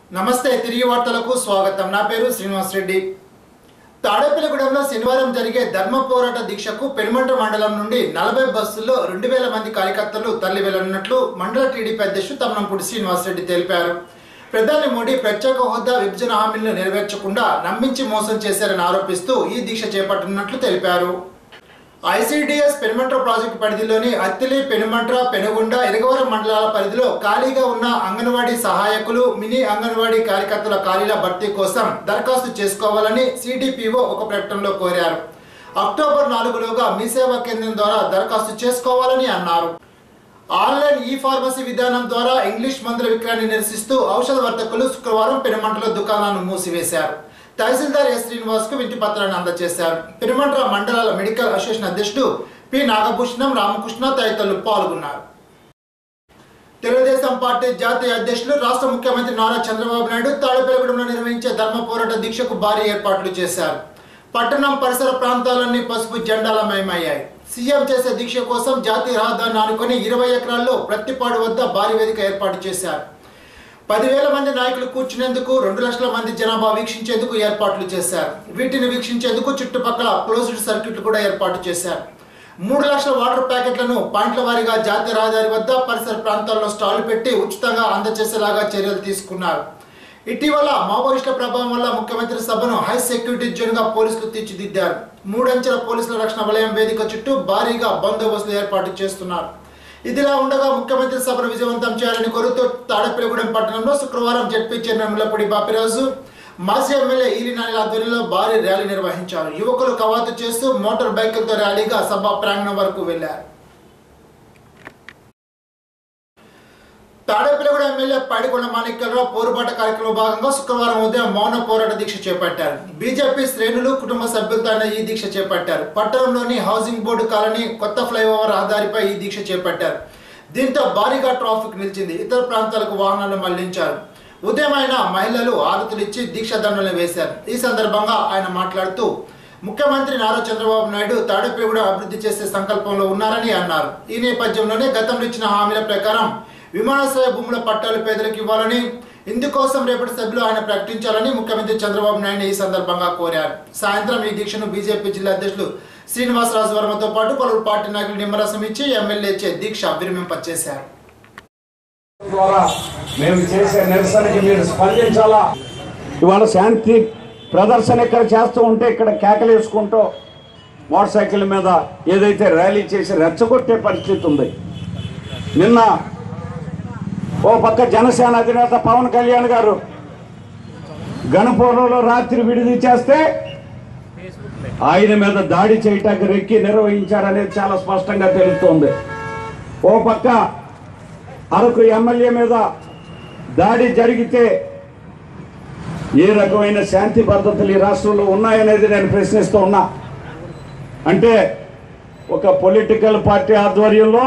నమస్తే తిరిగి వార్తలకు స్వాగతం నా పేరు శ్రీనివాస్ రెడ్డి తాడేపల్లిగూడెంలో శనివారం జరిగే ధర్మ పోరాట దీక్షకు పెనుమంట మండలం నుండి నలభై బస్సుల్లో రెండు వేల మంది కార్యకర్తలు తరలి వెళ్లనున్నట్లు మండల టీడీపీ అధ్యక్షుడు తమ్మనంపూడి శ్రీనివాస్ రెడ్డి తెలిపారు ప్రధాని మోడీ ప్రత్యేక హోదా విభజన హామీలను నెరవేర్చకుండా నమ్మించి మోసం చేశారని ఆరోపిస్తూ ఈ దీక్ష చేపట్టనున్నట్లు తెలిపారు ఐసిడిఎస్ పెనుమంట్ర ప్రాజెక్టు పరిధిలోని అత్తిలి పెనుమంట్ర పెనుగొండ ఇరగవరం మండలాల పరిధిలో ఖాళీగా ఉన్న అంగన్వాడీ సహాయకులు మినీ అంగన్వాడీ కార్యకర్తల ఖాళీల భర్తీ కోసం దరఖాస్తు చేసుకోవాలని సిడిపిఓ ఒక ప్రకటనలో కోరారు అక్టోబర్ నాలుగులోగా మీ సేవా కేంద్రం ద్వారా దరఖాస్తు చేసుకోవాలని అన్నారు ఆన్లైన్ ఈ ఫార్మసీ విధానం ద్వారా ఇంగ్లీష్ మందుల విక్రయాన్ని నిరసిస్తూ ఔషధ వర్తకులు శుక్రవారం పెనుమంటలో దుకాణాలను మూసివేశారు తహసీల్దార్ ఎస్ శ్రీనివాస్ కు వింటి పత్రాన్ని అందజేశారు పెనుమంట్ర మండలాల మెడికల్ అసోసియేషన్ అధ్యక్షుడు పి నాగభూషణం రామకృష్ణ తదితరులు పాల్గొన్నారు తెలుగుదేశం పార్టీ జాతీయ అధ్యక్షులు రాష్ట్ర ముఖ్యమంత్రి నారా చంద్రబాబు నాయుడు తాడేపల్లిగూడెంలో నిర్వహించే ధర్మ పోరాట దీక్షకు భారీ ఏర్పాట్లు చేశారు పట్టణం పరిసర ప్రాంతాలన్నీ పసుపు జెండాలమయమయ్యాయి సీఎం చేసే దీక్ష కోసం జాతీయ రహదారిని ఆనుకొని ఇరవై ఎకరాల్లో ప్రత్తిపాడు వద్ద భారీ వేదిక ఏర్పాటు చేశారు పదివేల మంది నాయకులు కూర్చునేందుకు రెండు లక్షల మంది జనాభా వీక్షించేందుకు ఏర్పాట్లు చేశారు వీటిని వీక్షించేందుకు చుట్టుపక్కల క్లోజ్డ్ సర్క్యూట్లు కూడా ఏర్పాటు చేశారు మూడు లక్షల వాటర్ ప్యాకెట్లను పాయింట్ల వారీగా జాతీయ రహదారి వద్ద పరిసర ప్రాంతాల్లో స్టాల్ పెట్టి ఉచితంగా అందజేసేలాగా చర్యలు తీసుకున్నారు ఇటీవల మావోయిస్టుల ప్రభావం వల్ల ముఖ్యమంత్రి సభను హై సెక్యూరిటీ జోన్ గా పోలీసులు తీర్చిదిద్దారు మూడంచెల పోలీసుల రక్షణ వలయం వేదిక చుట్టూ భారీగా బందోబస్తులు ఏర్పాటు చేస్తున్నారు ఇదిలా ఉండగా ముఖ్యమంత్రి సభను విజయవంతం చేయాలని కోరుతూ తాడపల్లిగూడెం పట్టణంలో శుక్రవారం జడ్పీ చైర్మన్ ముల్లపూడి బాపిరాజు మాజీ ఎమ్మెల్యే ఈలినాని ఆధ్వర్యంలో భారీ ర్యాలీ నిర్వహించారు యువకులు కవాతు చేస్తూ మోటార్ బైకులతో ర్యాలీగా సభ ప్రాంగణం వరకు వెళ్లారు తాడేపల్లిగూడ ఎమ్మెల్యే పైడికొండ మాణిక్యరావు పోరుబాట కార్యక్రమంలో భాగంగా శుక్రవారం ఉదయం మౌన పోరాట దీక్ష చేపట్టారు బీజేపీ శ్రేణులు కుటుంబ సభ్యులతో ఆయన ఈ దీక్ష చేపట్టారు పట్టణంలోని హౌసింగ్ బోర్డు కాలనీ కొత్త ఫ్లైఓవర్ రహదారిపై ఈ దీక్ష చేపట్టారు దీంతో భారీగా ట్రాఫిక్ నిలిచింది ఇతర ప్రాంతాలకు వాహనాలు మళ్లించారు ఉదయం ఆయన మహిళలు ఆరతులిచ్చి దీక్ష దండలు వేశారు ఈ సందర్భంగా ఆయన మాట్లాడుతూ ముఖ్యమంత్రి నారా చంద్రబాబు నాయుడు తాడేపల్లిగూడ అభివృద్ధి చేసే సంకల్పంలో ఉన్నారని అన్నారు ఈ నేపథ్యంలోనే గతంలో ఇచ్చిన హామీల ప్రకారం విమానాశ్రయ భూముల పట్టాలు పేదలకు ఇవ్వాలని ఇందుకోసం రేపటి సభ్యులు ఆయన ప్రకటించాలని ముఖ్యమంత్రి చంద్రబాబు నాయుడు ఈ సందర్భంగా కోరారు సాయంత్రం ఈ దీక్షను బీజేపీ జిల్లా అధ్యక్షులు శ్రీనివాసరాజు వర్మతో పాటు పలువురు పార్టీ నాయకులు నిమ్మరసం ఇచ్చి ఎమ్మెల్యే చే దీక్ష విరమింపచేశారు ద్వారా మేము చేసే నిరసనకి మీరు స్పందించాలా ఇవాళ శాంతి ప్రదర్శన ఇక్కడ చేస్తూ ఉంటే ఇక్కడ కేకలేసుకుంటూ మోటార్ సైకిల్ మీద ఏదైతే ర్యాలీ చేసి రెచ్చగొట్టే పరిస్థితి ఉంది నిన్న ఓ పక్క జనసేన అధినేత పవన్ కళ్యాణ్ గారు గణపూర్లో రాత్రి విడిది చేస్తే ఆయన మీద దాడి చేయటానికి రెక్కి నిర్వహించారనేది చాలా స్పష్టంగా తెలుస్తోంది ఓ పక్క అరకు ఎమ్మెల్యే మీద దాడి జరిగితే ఏ రకమైన శాంతి భద్రతలు ఈ రాష్ట్రంలో ఉన్నాయనేది నేను ప్రశ్నిస్తూ ఉన్నా అంటే ఒక పొలిటికల్ పార్టీ ఆధ్వర్యంలో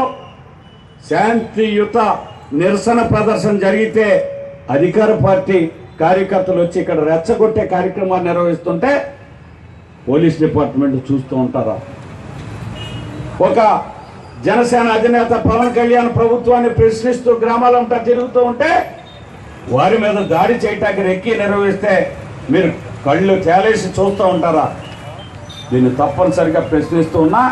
శాంతియుత నిరసన ప్రదర్శన జరిగితే అధికార పార్టీ కార్యకర్తలు వచ్చి ఇక్కడ రెచ్చగొట్టే కార్యక్రమాన్ని నిర్వహిస్తుంటే పోలీస్ డిపార్ట్మెంట్ చూస్తూ ఉంటారా ఒక జనసేన అధినేత పవన్ కళ్యాణ్ ప్రభుత్వాన్ని ప్రశ్నిస్తూ గ్రామాలంతా తిరుగుతూ ఉంటే వారి మీద దాడి చేయటానికి రెక్కి నిర్వహిస్తే మీరు కళ్ళు తేలేసి చూస్తూ ఉంటారా దీన్ని తప్పనిసరిగా ప్రశ్నిస్తూ ఉన్నా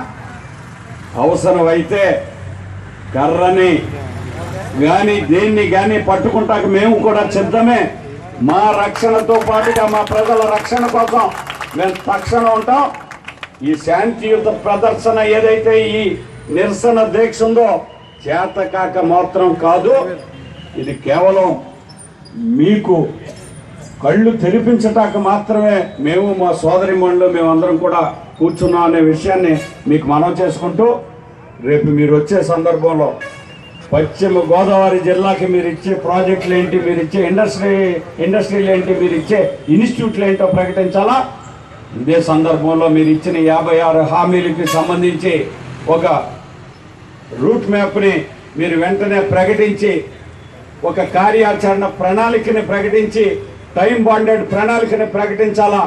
అవసరమైతే కర్రని కానీ దేన్ని కానీ పట్టుకుంటాక మేము కూడా సిద్ధమే మా రక్షణతో పాటుగా మా ప్రజల రక్షణ కోసం మేము తక్షణ ఉంటాం ఈ శాంతియుత ప్రదర్శన ఏదైతే ఈ నిరసన దీక్ష ఉందో చేతకాక మాత్రం కాదు ఇది కేవలం మీకు కళ్ళు తెరిపించటాక మాత్రమే మేము మా సోదరి మండలు మేమందరం కూడా కూర్చున్నాం అనే విషయాన్ని మీకు మనం చేసుకుంటూ రేపు మీరు వచ్చే సందర్భంలో పశ్చిమ గోదావరి జిల్లాకి మీరు ఇచ్చే ప్రాజెక్టులు ఏంటి మీరు ఇచ్చే ఇండస్ట్రీ ఇండస్ట్రీలు ఏంటి మీరు ఇచ్చే ఇన్స్టిట్యూట్లు ఏంటో ప్రకటించాలా ఇదే సందర్భంలో మీరు ఇచ్చిన యాభై ఆరు హామీలకి సంబంధించి ఒక రూట్ మ్యాప్ని మీరు వెంటనే ప్రకటించి ఒక కార్యాచరణ ప్రణాళికని ప్రకటించి టైం బాండెడ్ ప్రణాళికని ప్రకటించాలా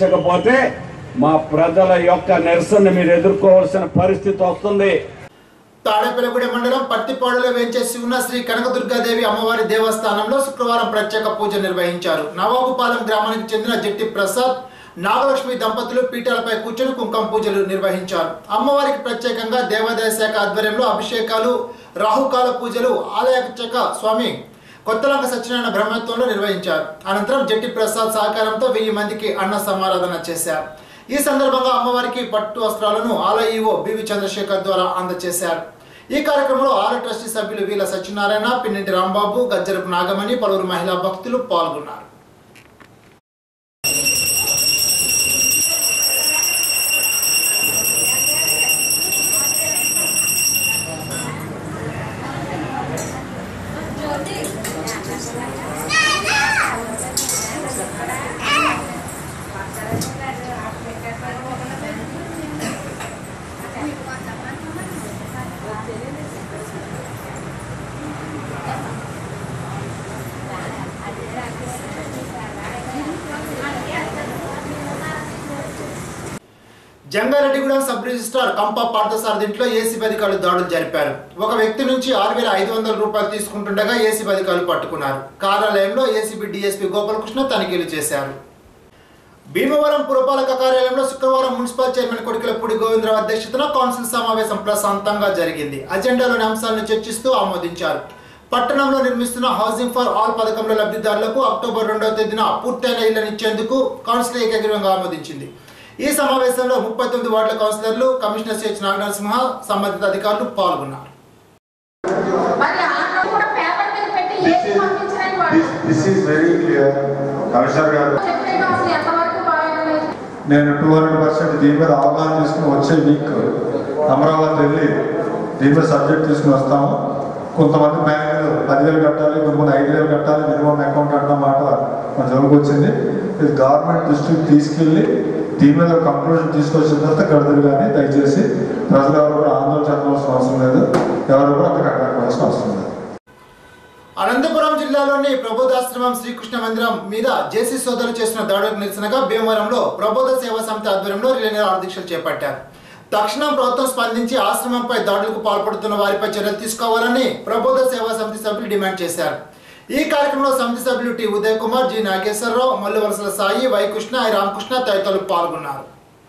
ప్రకటించకపోతే మా ప్రజల యొక్క నిరసన మీరు ఎదుర్కోవాల్సిన పరిస్థితి వస్తుంది తాడేపల్లిగూడె మండలం పత్తిపాడులో వేంచేసి ఉన్న శ్రీ కనకదుర్గాదేవి అమ్మవారి దేవస్థానంలో శుక్రవారం ప్రత్యేక పూజ నిర్వహించారు నవాబుపాలెం గ్రామానికి చెందిన జట్టి ప్రసాద్ నాగలక్ష్మి దంపతులు పీఠాలపై కూర్చొని కుంకుమ పూజలు నిర్వహించారు అమ్మవారికి ప్రత్యేకంగా దేవాదాయ శాఖ ఆధ్వర్యంలో అభిషేకాలు రాహుకాల పూజలు ఆలయచక స్వామి కొత్తలంక సత్యనారాయణ బ్రహ్మత్వంలో నిర్వహించారు అనంతరం జట్టి ప్రసాద్ సహకారంతో వెయ్యి మందికి అన్న సమారాధన చేశారు ఈ సందర్భంగా అమ్మవారికి పట్టు వస్త్రాలను ఆలయ ఈవో బివి చంద్రశేఖర్ ద్వారా అందజేశారు ఈ కార్యక్రమంలో ఆలయ ట్రస్టీ సభ్యులు వీల సత్యనారాయణ పిన్నింటి రాంబాబు గజ్జరపు నాగమణి పలువురు మహిళా భక్తులు పాల్గొన్నారు జంగారెడ్డిగూడెం సబ్ రిజిస్ట్రార్ కంప పార్థసారథి ఇంట్లో ఏసీబీ అధికారులు దాడులు జరిపారు ఒక వ్యక్తి నుంచి ఆరు వేల ఐదు వందల రూపాయలు తీసుకుంటుండగా ఏసీబీ అధికారులు పట్టుకున్నారు కార్యాలయంలో ఏసీబీ డీఎస్పీ గోపాలకృష్ణ తనిఖీలు చేశారు భీమవరం పురపాలక కార్యాలయంలో శుక్రవారం మున్సిపల్ చైర్మన్ కొడికలపూడి గోవిందరావు అధ్యక్షతన కౌన్సిల్ సమావేశం ప్రశాంతంగా జరిగింది అజెండాలోని అంశాలను చర్చిస్తూ ఆమోదించారు పట్టణంలో నిర్మిస్తున్న హౌసింగ్ ఫర్ ఆల్ పథకంలో లబ్ధిదారులకు అక్టోబర్ రెండవ తేదీన పూర్తయిన ఇళ్లను ఇచ్చేందుకు కౌన్సిల్ ఏకగ్రీవంగా ఆమోదించింది ఈ సమావేశంలో ముప్పై తొమ్మిది వార్డుల కౌన్సిలర్లు కమిషనర్ సిహెచ్ నాగనరసింహ సంబంధిత అధికారులు పాల్గొన్నారు మరి ఆంధ్ర కూడా పేపర్ మీద పెట్టి ఏది పంపించడానికి వాళ్ళు this is very clear commissioner garu చెప్పేగా అసలు ఎంతవరకు బాగా నేను టూ హండ్రెడ్ పర్సెంట్ దీని మీద అవగాహన తీసుకుని వచ్చే వీక్ అమరావతి వెళ్ళి దీని మీద సబ్జెక్ట్ తీసుకుని వస్తాము కొంతమంది బ్యాంకులు పదివేలు కట్టాలి కొంతమంది ఐదు వేలు కట్టాలి మినిమం అకౌంట్ అన్న మాట మన జోలికి వచ్చింది ఇది గవర్నమెంట్ దృష్టికి తీసుకెళ్ళి దీని మీద కంక్లూజన్ తీసుకొచ్చిన తర్వాత కడతారు కానీ దయచేసి ప్రజలు ఎవరు కూడా ఆందోళన చెందవలసిన అవసరం లేదు ఎవరు కూడా అంత కట్టకపోవాల్సిన అవసరం లేదు అనంతపురం జిల్లాలోని ప్రబోధాశ్రమం శ్రీకృష్ణ మందిరం మీద జేసీ సోదరులు చేసిన దాడులకు నిరసనగా భీమవరంలో ప్రబోధ సేవా సమితి ఆధ్వర్యంలో రిలే నిరాహార దీక్షలు చేపట్టారు తక్షణం ప్రభుత్వం స్పందించి ఆశ్రమంపై దాడులకు పాల్పడుతున్న వారిపై చర్యలు తీసుకోవాలని ప్రబోధ సేవా సమితి సభ్యులు డిమాండ్ చేశారు ఈ కార్యక్రమంలో సమితి సభ్యులు టి ఉదయ్ కుమార్ జి నాగేశ్వరరావు మల్లు వలసల సాయి వైకృష్ణ ఐ రామకృష్ణ తదితరులు పాల్గొన్నారు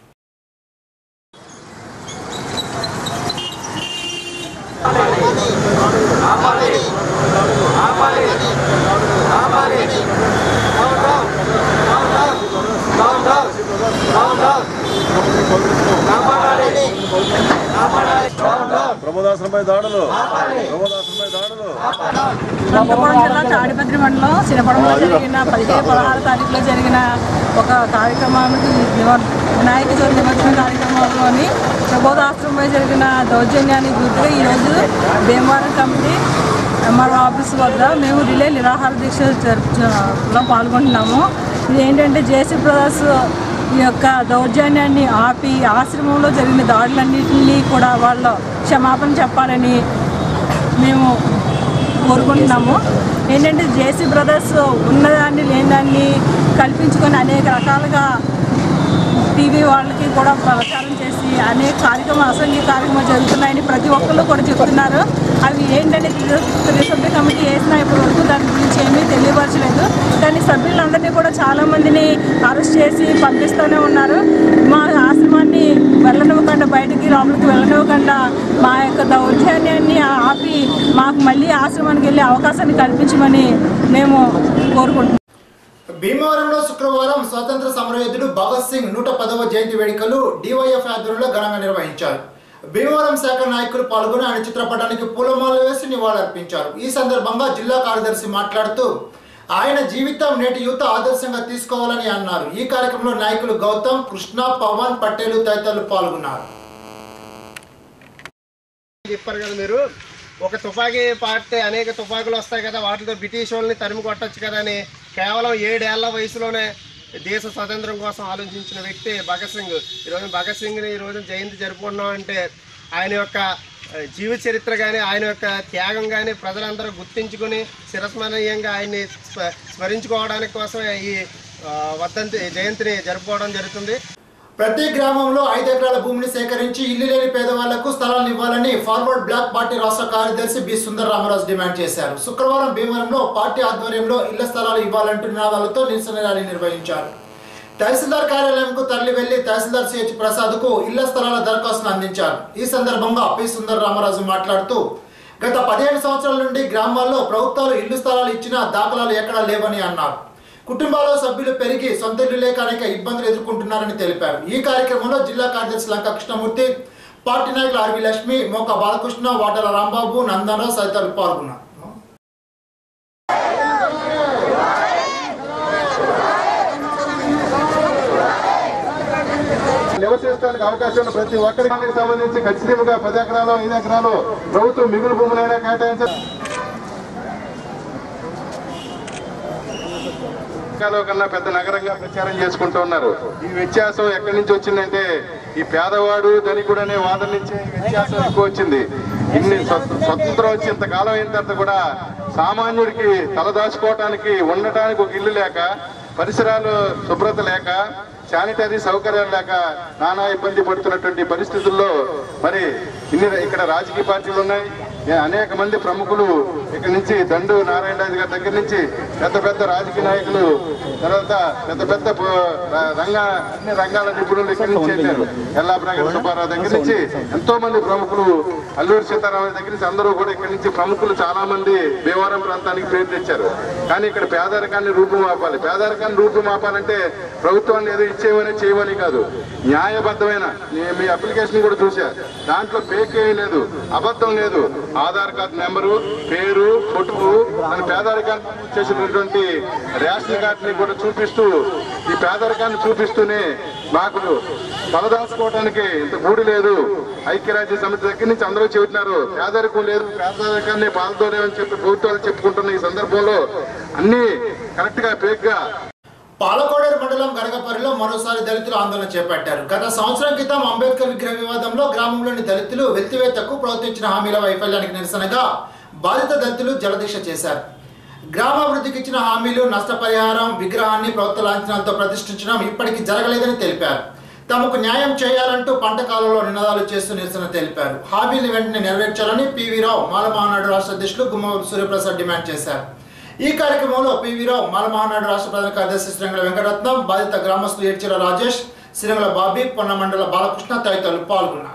ప్రమోదాశ్రమపై దాడులు ప్రమోదాశ్రమపై దాడులు అనంతపురం జిల్లా తాడిపత్రి మండలం సినపడంలో జరిగిన పదిహేను పదహారు తారీఖులో జరిగిన ఒక కార్యక్రమానికి నివ- వినాయక చవితి నిమజ్జన కార్యక్రమంలోని ప్రబోధాశ్రమంపై జరిగిన దౌర్జన్యానికి గుర్తుగా ఈరోజు భీమవరం కమిటీ ఎంఆర్ఓ ఆఫీస్ వద్ద మేము రిలే నిరాహార దీక్ష జరుపులో పాల్గొంటున్నాము ఇది ఏంటంటే జేసీ బ్రదర్స్ ఈ యొక్క దౌర్జన్యాన్ని ఆపి ఆశ్రమంలో జరిగిన దాడులన్నింటినీ కూడా వాళ్ళు క్షమాపణ చెప్పాలని మేము కోరుకుంటున్నాము ఏంటంటే జేసీ బ్రదర్స్ ఉన్నదాన్ని లేనిదాన్ని కల్పించుకొని అనేక రకాలుగా టీవీ వాళ్ళకి కూడా ప్రచారం చేసి అనేక కార్యక్రమాలు అసంఖ్య కార్యక్రమాలు జరుగుతున్నాయని ప్రతి ఒక్కళ్ళు కూడా చెప్తున్నారు అవి ఏంటంటే త్రిసభ్య కమిటీ వేసినా ఇప్పటి వరకు దాని గురించి ఏమీ తెలియపరచలేదు కానీ సభ్యులందరినీ కూడా చాలామందిని అరెస్ట్ చేసి పంపిస్తూనే ఉన్నారు మా ఆశ్రమాన్ని వెళ్ళనివ్వకుండా బయటికి లోపలికి వెళ్ళనివ్వకుండా మా యొక్క దౌర్జన్యాన్ని ఆపి మాకు మళ్ళీ ఆశ్రమానికి వెళ్ళే అవకాశాన్ని కల్పించమని మేము కోరుకుంటున్నాం భీమవరంలో శుక్రవారం స్వాతంత్ర సమరయోధుడు భగత్ సింగ్ నూట పదవ జయంతి వేడుకలు డివైఎఫ్ ఆధ్వర్యంలో ఘనంగా నిర్వహించారు భీమవరం శాఖ నాయకులు పాల్గొని ఆయన చిత్రపటానికి పూలమాలలు వేసి నివాళులర్పించారు ఈ సందర్భంగా జిల్లా కార్యదర్శి మాట్లాడుతూ ఆయన జీవితం నేటి యువత ఆదర్శంగా తీసుకోవాలని అన్నారు ఈ కార్యక్రమంలో నాయకులు గౌతమ్ కృష్ణ పవన్ పటేల్ తదితరులు పాల్గొన్నారు చెప్పారు కదా మీరు ఒక తుపాకీ పాడితే అనేక తుపాకులు వస్తాయి కదా వాటితో బ్రిటిష్ వాళ్ళని తరిమి కొట్టచ్చు కదా అని కేవలం ఏడేళ్ల వయసులోనే దేశ స్వాతంత్రం కోసం ఆలోచించిన వ్యక్తి భగత్ సింగ్ ఈరోజు భగత్ సింగ్ని ఈరోజు జయంతి జరుపుకున్నాం అంటే ఆయన యొక్క ఆ, జీవిత చరిత్ర కానీ ఆయన యొక్క త్యాగం కానీ ప్రజలందరూ గుర్తించుకుని శిరస్మరణీయంగా ఆయన్ని స్మ- స్మరించుకోవడానికి కోసం ఈ ఆ, వర్ధంతి జయంతిని జరుపుకోవడం జరుగుతుంది ప్రతి గ్రామంలో ఐదు ఎకరాల భూమిని సేకరించి ఇల్లు లేని పేదవాళ్లకు స్థలాలను ఇవ్వాలని ఫార్వర్డ్ బ్లాక్ పార్టీ రాష్ట్ర కార్యదర్శి బి సుందర్ రామరాజు డిమాండ్ చేశారు శుక్రవారం భీమవరంలో పార్టీ ఆధ్వర్యంలో ఇళ్ల స్థలాలు ఇవ్వాలంటూ నినాదాలతో నిరసన ర్యాలీ నిర్వహించారు తహసీల్దార్ కార్యాలయంకు తరలి వెళ్లి తహసీల్దార్ సిహెచ్ ప్రసాద్ కు ఇళ్ల స్థలాల దరఖాస్తును అందించారు ఈ సందర్భంగా పి సుందర్ రామరాజు మాట్లాడుతూ గత పదిహేను సంవత్సరాల నుండి గ్రామాల్లో ప్రభుత్వాలు ఇల్లు స్థలాలు ఇచ్చిన దాఖలాలు ఎక్కడా లేవని అన్నారు కుటుంబాల్లో సభ్యులు పెరిగి సొంత ఇల్లు లేక అనేక ఇబ్బందులు ఎదుర్కొంటున్నారని తెలిపారు ఈ కార్యక్రమంలో జిల్లా కార్యదర్శి లంక కృష్ణమూర్తి పార్టీ నాయకులు ఆర్వి లక్ష్మి మోక బాలకృష్ణ వాటల రాంబాబు నందనరావు తదితరులు పాల్గొన్నారు నివసించడానికి అవకాశం ఉన్న ప్రతి ఒక్కరికి సంబంధించి ఖచ్చితంగా పది ఎకరాలు ఐదు ఎకరాలు ప్రభుత్వం మిగులు భూములైనా కేటాయించారు అమెరికాలో కన్నా పెద్ద నగరంగా ప్రచారం చేసుకుంటూ ఉన్నారు ఈ వ్యత్యాసం ఎక్కడి నుంచి వచ్చిందంటే ఈ పేదవాడు ధనికుడు అనే వాదన నుంచే ఈ వ్యత్యాసం ఎక్కువ వచ్చింది ఇన్ని స్వ- స్వతంత్రం వచ్చి ఇంతకాలం అయిన తర్వాత కూడా సామాన్యుడికి తలదాచుకోవటానికి ఉండటానికి ఒక ఇల్లు లేక పరిసరాలు శుభ్రత లేక శానిటరీ సౌకర్యాలు లేక నానా ఇబ్బంది పడుతున్నటువంటి పరిస్థితుల్లో మరి ఇన్ని ఇక్కడ రాజకీయ పార్టీలు ఉన్నాయి ఏ- అనేక మంది ప్రముఖులు ఇక్కడ నుంచి దండు నారాయణ రాజు గారి దగ్గర నుంచి పెద్ద పెద్ద రాజకీయ నాయకులు తర్వాత పెద్ద పెద్ద ప- ర- రంగ అన్ని రంగాల నిపుణులు ఇక్కడి నుంచి చేశారు ఎల్లా ప్రగతి సుబ్బారావు దగ్గర నుంచి ఎంతో మంది ప్రముఖులు అల్లూరి సీతారామయ్య దగ్గర నుంచి అందరూ కూడా ఇక్కడి నుంచి ప్రముఖులు చాలా మంది భీమవరం ప్రాంతానికి పేరు తెచ్చారు కానీ ఇక్కడ పేదరికాన్ని రూపుమాపాలి పేదరికాన్ని రూపుమాపాలంటే ప్రభుత్వాన్ని ఏదో ఇచ్చేవని చేయమని కాదు న్యాయబద్ధమైన నే- మీ అప్లికేషన్ కూడా చూసా దాంట్లో ఫేక్ ఏమీ లేదు అబద్ధం లేదు ఆధార్ కార్డు నెంబరు పేరు ఫోటో మన పేదరికాన్ని చేసినటువంటి రేషన్ కార్డుని కూడా చూపిస్తూ ఈ పేదరికాన్ని చూపిస్తూనే మాకు తలదాచుకోవడానికి ఇంత గూడు లేదు ఐక్యరాజ్య సమితి దగ్గర నుంచి అందరూ చెబుతున్నారు పేదరికం లేదు పేదరికాన్ని పాల్గొలేమని చెప్పి ప్రభుత్వాలు చెప్పుకుంటున్న ఈ సందర్భంలో అన్ని కరెక్ట్ గా ఫేక్ గా పాలకోడేరు మండలం గరగపల్లిలో మరోసారి దళితులు ఆందోళన చేపట్టారు గత సంవత్సరం క్రితం అంబేద్కర్ విగ్రహ వివాదంలో గ్రామంలోని దళితులు వెల్తివేత్తకు ప్రవర్తించిన హామీల వైఫల్యానికి నిరసనగా బాధిత దళితులు జలదీక్ష చేశారు గ్రామాభివృద్ధికి ఇచ్చిన హామీలు నష్టపరిహారం విగ్రహాన్ని ప్రభుత్వ లాంఛనాలతో ప్రతిష్ఠించడం ఇప్పటికీ జరగలేదని తెలిపారు తమకు న్యాయం చేయాలంటూ పంట కాలంలో నినాదాలు చేస్తూ నిరసన తెలిపారు హామీలు వెంటనే నెరవేర్చాలని పివి రావు మాలమహానాడు రాష్ట్ర అధ్యక్షులు గుమ్మవరపు సూర్యప్రసాద్ డిమాండ్ చేశారు ఈ కార్యక్రమంలో పివి రావు మాలమహానాడు రాష్ట్ర ప్రధాన కార్యదర్శి శ్రీరంగుల వెంకటరత్నం బాధిత గ్రామస్తులు ఏడ్చిల రాజేష్ శ్రీరంగుల బాబీ పొన్న మండల బాలకృష్ణ తదితరులు పాల్గొన్నారు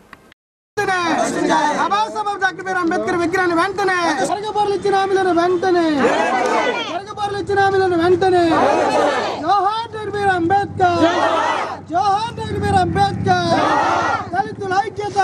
బాబాసాహెబ్ డాక్టర్ బిఆర్ అంబేద్కర్ విగ్రహాన్ని వెంటనే జరగబోర్లు ఇచ్చిన హామీలను వెంటనే జరగబోర్లు ఇచ్చిన హామీలను వెంటనే జోహార్ డాక్టర్ బిఆర్ అంబేద్కర్ జోహార్ డాక్టర్ బిఆర్ అంబేద్కర్ దళితుల ఐక్యత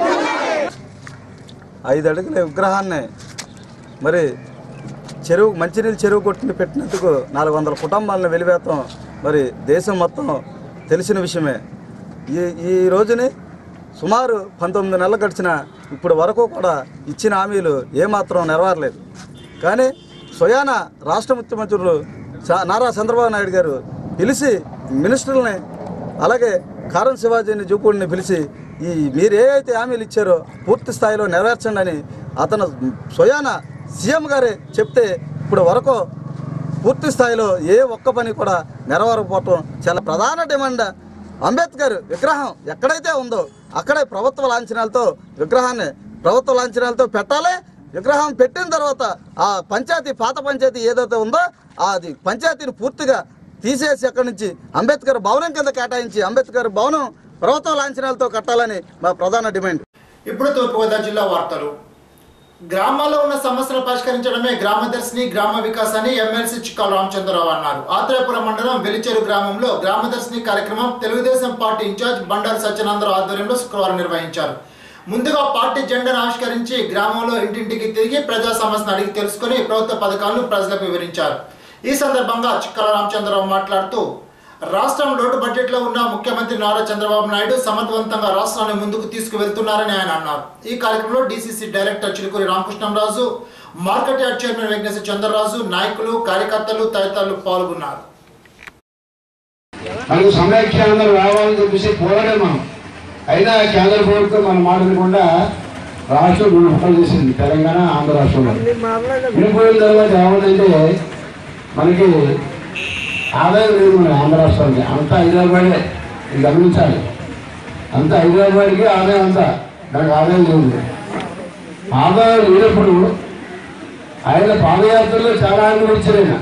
ఐదు అడుగుల విగ్రహాన్ని మరి చెరువు మంచినీళ్ళు చెరువు కొట్టుని పెట్టినందుకు నాలుగు వందల కుటుంబాలను వెలివేతం మరి దేశం మొత్తం తెలిసిన విషయమే ఈ ఈ రోజుని సుమారు పంతొమ్మిది నెలలు గడిచిన ఇప్పుడు వరకు కూడా ఇచ్చిన హామీలు ఏమాత్రం నెరవేరలేదు కానీ స్వయాన రాష్ట్ర ముఖ్యమంత్రులు చా- నారా చంద్రబాబు నాయుడు గారు పిలిచి మినిస్టర్లని అలాగే కారం శివాజీని జూపూడిని పిలిచి ఈ మీరు ఏ అయితే హామీలు ఇచ్చారో పూర్తి స్థాయిలో నెరవేర్చండి అని అతను స్వయాన సీఎం గారే చెప్తే ఇప్పుడు వరకు పూర్తి స్థాయిలో ఏ ఒక్క పని కూడా నెరవేరకపోవటం చాలా ప్రధాన డిమాండ్ అంబేద్కర్ విగ్రహం ఎక్కడైతే ఉందో అక్కడే ప్రభుత్వ లాంఛనాలతో విగ్రహాన్ని ప్రభుత్వ లాంఛనాలతో పెట్టాలి విగ్రహం పెట్టిన తర్వాత ఆ పంచాయతీ పాత పంచాయతీ ఏదైతే ఉందో అది పంచాయతీని పూర్తిగా తీసేసి అక్కడి నుంచి అంబేద్కర్ భవనం కింద కేటాయించి అంబేద్కర్ భవనం ప్రభుత్వ లాంఛనాలతో కట్టాలని మా ప్రధాన డిమాండ్ ఇప్పుడు తూర్పుగోదావరి జిల్లా వార్తలు గ్రామాల్లో ఉన్న సమస్యలు పరిష్కరించడమే గ్రామదర్శిని గ్రామ వికాస్ అని ఎమ్మెల్సీ చిక్కాల రామచంద్రరావు అన్నారు ఆత్రేయపురం మండలం వెలిచేరు గ్రామంలో గ్రామదర్శిని కార్యక్రమం తెలుగుదేశం పార్టీ ఇన్ఛార్జ్ బండారు సత్యనందరావు ఆధ్వర్యంలో శుక్రవారం నిర్వహించారు ముందుగా పార్టీ జెండాను ఆవిష్కరించి గ్రామంలో ఇంటింటికి తిరిగి ప్రజా సమస్యను అడిగి తెలుసుకుని ప్రభుత్వ పథకాలను ప్రజలకు వివరించారు ఈ సందర్భంగా చిక్కల రామచంద్రరావు మాట్లాడుతూ రాష్ట్రం లోటు బడ్జెట్లో ఉన్న ముఖ్యమంత్రి నారా చంద్రబాబు నాయుడు సమర్థవంతంగా రాష్ట్రాన్ని ముందుకు తీసుకువెళ్తున్నారని ఆయన అన్నారు ఈ కార్యక్రమంలో DCC director Chilukuri Ramakrishnamraju market yard chairman Venkateswara Chandraraju నాయకులు కార్యకర్తలు తదితరులు పాల్గొన్నారు మనకు సమైక్యాంధ్ర రావాలని చెప్పేసి పోరాడే మనం అయినా కేంద్ర ప్రభుత్వం మన మాట వినకుండా రాష్ట్రం రెండు ముక్కలు చేసింది తెలంగాణ ఆంధ్ర రాష్ట్రంలో విడిపోయిన తర్వాత ఏమైందంటే మనకి ఆదాయం లేదు మన ఆంధ్ర రాష్ట్రానికి అంతా హైదరాబాదే ఇది గమనించాలి అంత హైదరాబాద్కి ఆదాయం అంతా దానికి ఆదాయం లేదు ఆదాయం లేనప్పుడు ఆయన పాదయాత్రలో చాలా హామీలు ఇచ్చారు ఆయన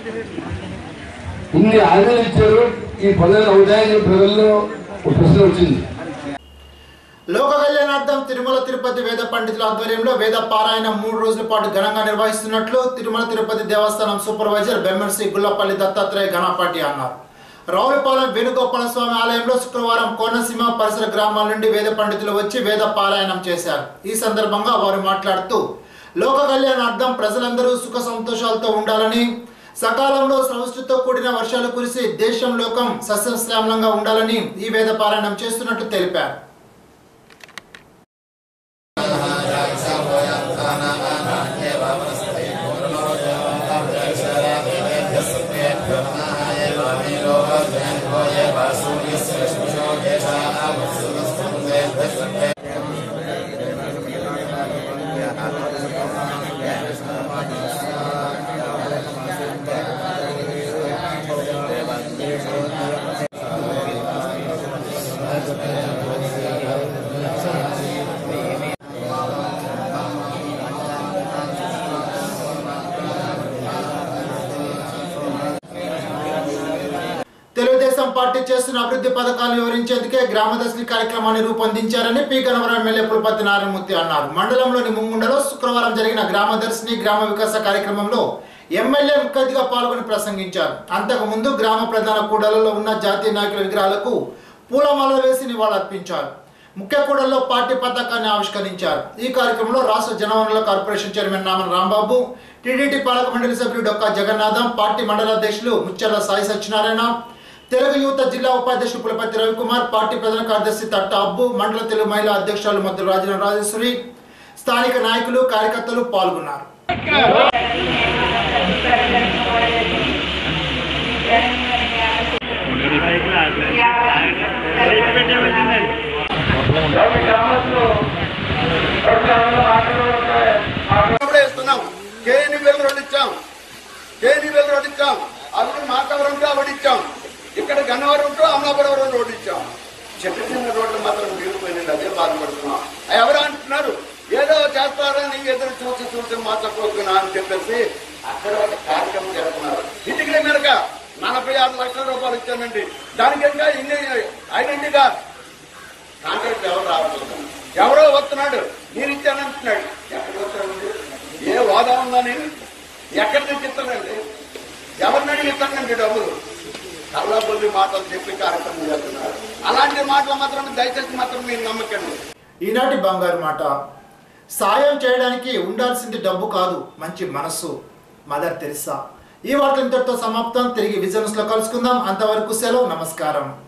ఇన్ని హామీలు ఇచ్చారు ఈ పనులు అవుతాయని ప్రజల్లో ఒక ప్రశ్న వచ్చింది లోక కళ్యాణార్థం తిరుమల తిరుపతి వేద పండితుల ఆధ్వర్యంలో వేద పారాయణం మూడు రోజుల పాటు ఘనంగా నిర్వహిస్తున్నట్లు తిరుమల తిరుపతి దేవస్థానం సూపర్వైజర్ బెమ్మర్సి గుల్లపల్లి దత్తాత్రేయ ఘనపాటి అన్నారు రావులపాలెం వేణుగోపాల స్వామి ఆలయంలో శుక్రవారం కోనసీమ పరిసర గ్రామాల నుండి వేద పండితులు వచ్చి వేద పారాయణం చేశారు ఈ సందర్భంగా వారు మాట్లాడుతూ లోక కళ్యాణార్థం ప్రజలందరూ సుఖ సంతోషాలతో ఉండాలని సకాలంలో సృష్టితో కూడిన వర్షాలు కురిసి దేశం లోకం సస్యశ్యామలంగా ఉండాలని ఈ వేద పారాయణం చేస్తున్నట్లు తెలిపారు తెలుగుదేశం పార్టీ చేస్తున్న అభివృద్ధి పథకాలు వివరించేందుకే గ్రామదర్శిని కార్యక్రమాన్ని రూపొందించారని పి గణవరం ఎమ్మెల్యే పులపతి నారాయణమూర్తి అన్నారు మండలంలోని ముంగుండలో శుక్రవారం జరిగిన గ్రామదర్శిని గ్రామ వికాస కార్యక్రమంలో ఎమ్మెల్యే ముఖ్య అతిథిగా పాల్గొని ప్రసంగించారు అంతకుముందు గ్రామ ప్రధాన కూడలలో ఉన్న జాతీయ నాయకుల విగ్రహాలకు పూలమాలలు వేసి నివాళులర్పించారు ముఖ్య కూడల్లో పార్టీ పతాకాన్ని ఆవిష్కరించారు ఈ కార్యక్రమంలో రాష్ట్ర జనవనరుల corporation chairman Naman Rambabu TDT పాలక మండలి సభ్యుడు డొక్కా జగన్నాథం పార్టీ మండల అధ్యక్షులు ముచ్చర్ల సాయి సత్యనారాయణ తెలుగు యువత జిల్లా ఉపాధ్యక్షుడు పులపతి రవికుమార్ పార్టీ ప్రధాన కార్యదర్శి తట్ట అబ్బు మండల తెలుగు మహిళా అధ్యక్షురాలు మధ్య రాజన రాజేశ్వరి స్థానిక నాయకులు కార్యకర్తలు పాల్గొన్నారు అప్పుడే ఇస్తున్నాం కేఎని వేలు రోడ్డు ఇచ్చాం కేఎని వేలు రోడ్డు ఇచ్చాం అప్పుడు మాకవరం ఉంటే ఒకటి ఇచ్చాం ఇక్కడ గన్నవరం ఉంటే అమలాపురం రోడ్డు ఇచ్చాం చిన్న చిన్న రోడ్లు మాత్రం మిగిలిపోయినాయి అదే బాధపడుతున్నాం అవి ఎవరు అంటున్నారు ఏదో చేస్తారని ఎదురు చూసి చూసి మాట్లాడుకోకున్నా అని చెప్పేసి అక్కడ ఒక కార్యక్రమం చేస్తున్నారు ఇంటికి మీరక నలభై ఆరు లక్షల రూపాయలు ఇచ్చానండి దానికి ఇంకా ఇన్ని అయినండిగా కాంట్రాక్ట్ ఎవరు రావట్లేదు ఎవరో వస్తున్నాడు నేను ఇచ్చానంటున్నాడు ఎక్కడ వస్తాడండి ఏ హోదా ఉందని ఎక్కడి నుంచి ఇస్తానండి ఎవరిని అడిగి ఇస్తానండి డబ్బులు కళ్ళబొల్లి మాటలు చెప్పి కార్యక్రమం చేస్తున్నారు అలాంటి మాటలు మాత్రం దయచేసి మాత్రం మీరు నమ్మకండి ఈనాటి బంగారు మాట సాయం చేయడానికి ఉండాల్సింది డబ్బు కాదు మంచి మనస్సు మదర్ తెరిసా ఈ వార్తలు ఇంతటితో సమాప్తం తిరిగి విజన్స్ లో కలుసుకుందాం అంతవరకు సెలవు నమస్కారం